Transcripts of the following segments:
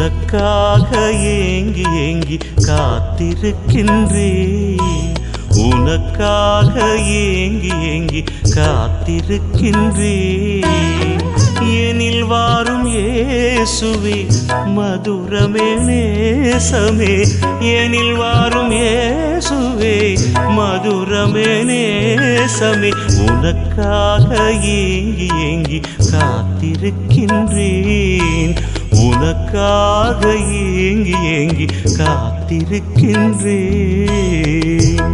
உனக்காக ஏங்கி ஏங்கி காத்திருக்கின்றேன் உனக்காக ஏங்கி ஏங்கி காத்திருக்கின்றேன் எனில் வாரும் இயேசுவே மதுரமே நேசமே எனில் வாரும் இயேசுவே மதுரமே நேசமே உனக்காக ஏங்கி ஏங்கி காத்திருக்கின்றேன் உனக்காக ஏங்கி ஏங்கி காத்திருக்கின்றேன்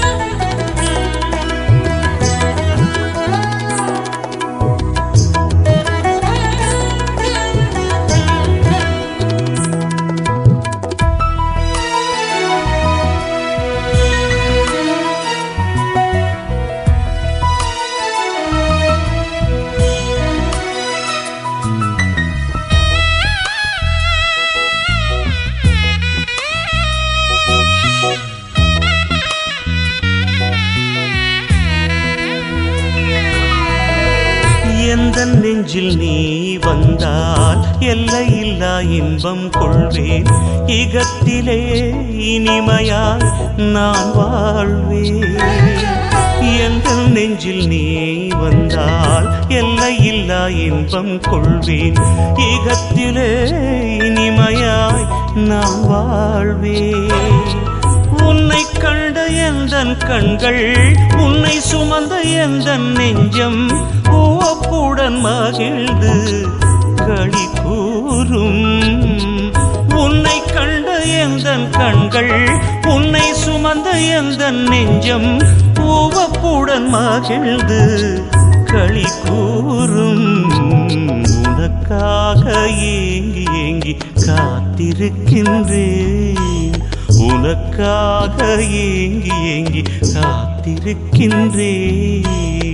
எந்த நெஞ்சில் நீ வந்தால் எல்லையில்லா இன்பம் கொள்வேன் இகத்திலே இனிமையாய் நான் வாழ்வேன் எந்த நெஞ்சில் நீ வந்தால் எல்லையில்லா இன்பம் கொள்வேன் இகத்திலே இனிமையாய் நான் வாழ்வேன் உன்னை கண்ட எந்தன் கண்கள் உன்னை சுமந்த எந்தன் நெஞ்சம் உவப்புடன் மகிழ்ந்து களி கூறும் உன்னை கண்ட எந்தன் கண்கள் உன்னை சுமந்த எந்தன் நெஞ்சம் உவப்புடன் மகிழ்ந்து களி கூறும் உனக்காக ஏங்கி ஏங்கி காத்திருக்கின்றேன் உனக்காக ஏங்கி ஏங்கி காத்திருக்கின்றேன்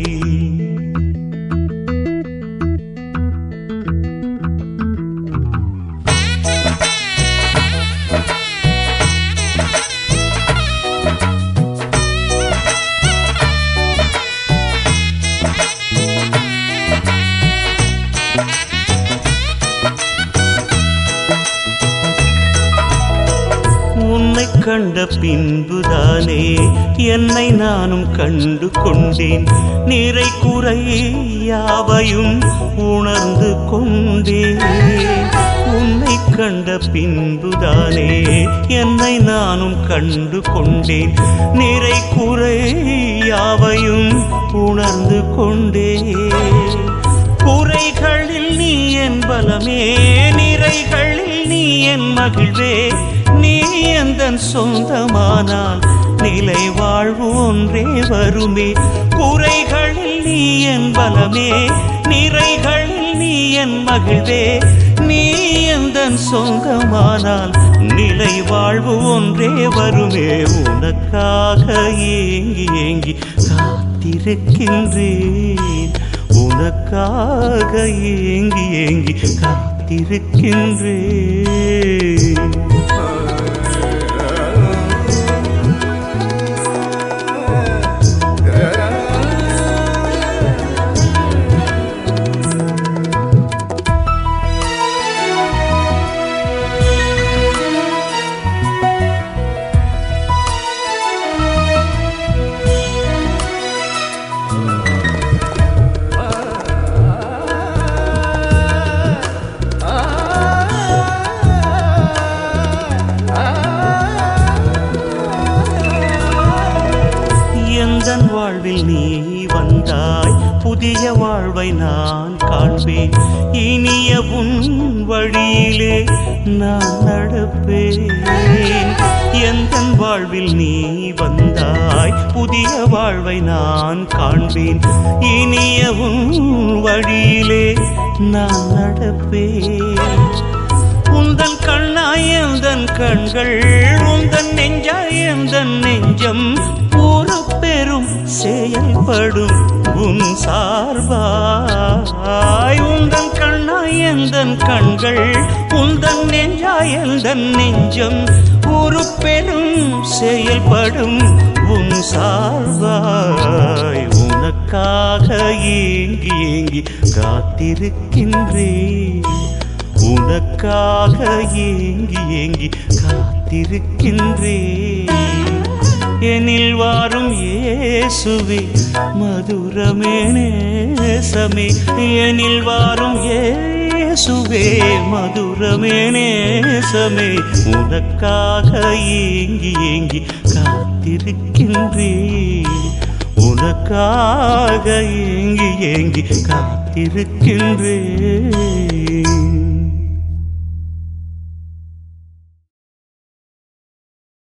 உன்னை கண்ட பின்புதானே என்னை நானும் கண்டு கொண்டேன் நிறை குறை யாவையும் உணர்ந்து கொண்டேன் உன்னை கண்ட பின்புதானே என்னை நானும் கண்டு கொண்டேன் நிறை குறை யாவையும் உணர்ந்து கொண்டேன் குறைகளில் நீ என் பலமே நிறைகளில் நீ என் மகிழ்வே நீ எந்தன் சொந்தமானால் நிலை வாழ்வு ஒன்றே வருமே குறைகளில் நீ என் பலமே நிறைகளில் நீ என் மகிழ்வே நீ எந்தன் சொந்தமானால் நிலை வாழ்வு ஒன்றே வருமே உனக்காக ஏங்கி ஏங்கி காத்திருக்கின்றேன் உனக்காக ஏங்கி ஏங்கி காத்திருக்கின்றேன் எந்தன் வாழ்வில் நீ வந்தாய் புதிய வாழ்வை நான் காண்பேன் இனிய உன் வழியிலே நான் நடப்பேன் எந்தன் வாழ்வில் நீ வந்தாய் புதிய வாழ்வை நான் காண்பேன் இனிய உன் வழியிலே நான் நடப்பேன் உந்தன் கண்ணாய் எந்தன் கண்கள் உந்தன் நெஞ்சாய் எந்தன் நெஞ்சம் ஒரு பெரும் செயல்படும் உன் சார்பாய் உந்தன் கண்ணாய் எந்தன் கண்கள் உந்தன் நெஞ்சாய் எந்தன் நெஞ்சம் ஒரு பெரும் செயல்படும் உன் சார்பாய் உனக்காக ஏங்கி ஏங்கி காத்திருக்கின்றேன் உனக்காக ஏங்கி ஏங்கி காத்திருக்கின்றேன் எனில் வாரும் இயேசுவே மதுரமே நேசமே எனில் வாரும் இயேசுவே மதுரமே நேசமே உனக்காக ஏங்கி ஏங்கி காத்திருக்கின்றேன் உனக்காக ஏங்கி ஏங்கி காத்திருக்கின்றேன்